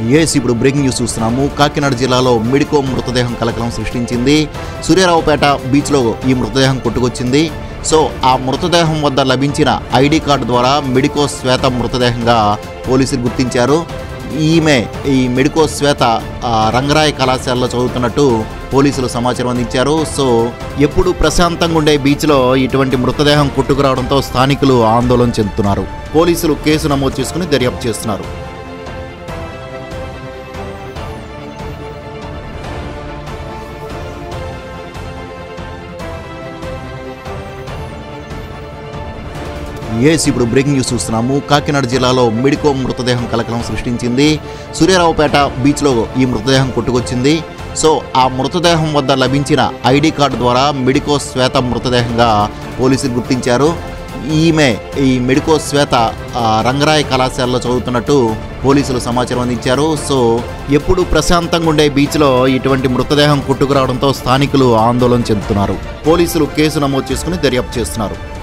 yes ఇప్పుడు breaking news చూస్తున్నాము కాకినాడ జిల్లాలో మెడికో మృతదేహం కలకలం సృష్టించింది సూర్యారావుపేట బీచ్లో ఈ మృతదేహం కొట్టుకొచ్చింది సో ఆ మృతదేహం వద్ద లభించిన ఐడి కార్డు ద్వారా మెడికో శ్వేత మృతదేహంగా పోలీసులు గుర్తించారు ఈమె ఈ మెడికో శ్వేత ఆ, రంగరాయ కళాశాలలో చదువుతున్నట్టు పోలీసులు సమాచారం అందించారు సో ఎప్పుడు ప్రశాంతంగా ఉండే బీచ్లో ఇటువంటి మృతదేహం కొట్టుకురావడంతో స్థానికులు ఆందోళన చెందుతున్నారు పోలీసులు కేసు నమోదు చేసుకుని దర్యాప్తు చేస్తున్నారు ఎస్ ఇప్పుడు బ్రేకింగ్ న్యూస్ చూస్తున్నాము కాకినాడ జిల్లాలో మెడికో మృతదేహం కలకలం సృష్టించింది సూర్యారావుపేట బీచ్లో ఈ మృతదేహం కొట్టుకొచ్చింది సో ఆ మృతదేహం వద్ద లభించిన ఐడి కార్డు ద్వారా మెడికో శ్వేత మృతదేహంగా పోలీసులు గుర్తించారు ఈమె ఈ మెడికో శ్వేత ఆ, రంగరాయ కళాశాలలో చదువుతున్నట్టు పోలీసులు సమాచారం అందించారు సో ఎప్పుడు ప్రశాంతంగా ఉండే బీచ్లో ఇటువంటి మృతదేహం కొట్టుకురావడంతో స్థానికులు ఆందోళన చెందుతున్నారు పోలీసులు కేసు నమోదు చేసుకుని దర్యాప్తు చేస్తున్నారు